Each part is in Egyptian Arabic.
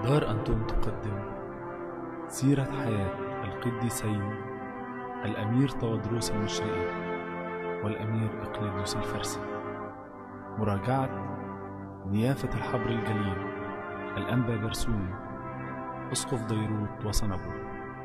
دار أنتم تقدم سيرة حياة القديسين الأمير تودروس المشرقي والأمير إقليدوس الفرسي مراجعة نيافة الحبر الجليل الأنبا برسوم أسقف ديروت وصنبو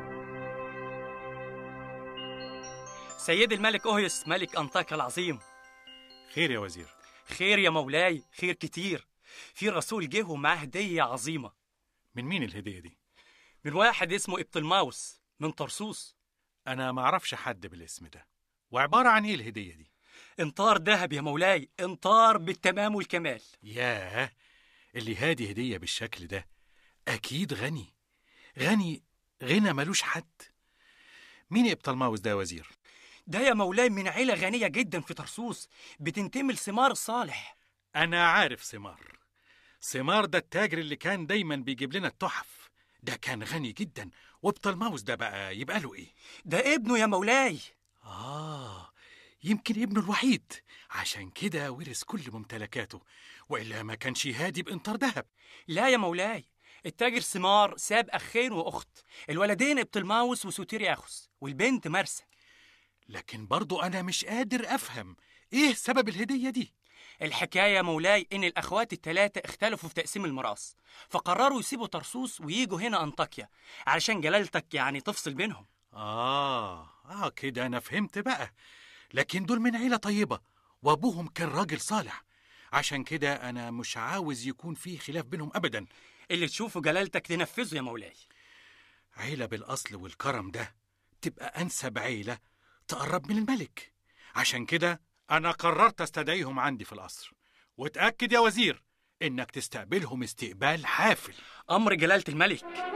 سيد الملك أوهيس ملك أنطاكيا العظيم خير يا وزير خير يا مولاي خير كتير في رسول جه ومعاه هدية عظيمة من مين الهدية دي؟ من واحد اسمه إبطلماوس من طرسوس أنا ما أعرفش حد بالاسم ده وعبارة عن إيه الهدية دي؟ انطار ذهب يا مولاي انطار بالتمام والكمال ياه اللي هادي هدية بالشكل ده أكيد غني غني غنى ملوش حد مين إبطالماوس ده يا وزير؟ ده يا مولاي من عيلة غنية جدا في طرسوس بتنتمي لثمار الصالح أنا عارف سمار سمار ده التاجر اللي كان دايما بيجيب لنا التحف ده كان غني جدا وبطلماوس ده بقى يبقى له إيه؟ ده ابنه يا مولاي آه يمكن ابنه الوحيد عشان كده ورث كل ممتلكاته وإلا ما كانش هادي بإنطار ذهب لا يا مولاي التاجر سمار ساب أخين وأخت الولدين إبطلماوس وسوتيرياخوس والبنت مرسى لكن برضو أنا مش قادر أفهم إيه سبب الهدية دي؟ الحكاية يا مولاي إن الأخوات التلاتة اختلفوا في تقسيم الميراث فقرروا يسيبوا طرسوس ويجوا هنا أنطاكيا علشان جلالتك يعني تفصل بينهم آه آه كده أنا فهمت بقى لكن دول من عيلة طيبة وأبوهم كان راجل صالح عشان كده أنا مش عاوز يكون في خلاف بينهم أبدا اللي تشوفه جلالتك تنفذه يا مولاي عيلة بالأصل والكرم ده تبقى أنسب عيلة تقرب من الملك عشان كده أنا قررت أستدعيهم عندي في القصر وتأكد يا وزير إنك تستقبلهم استقبال حافل أمر جلالة الملك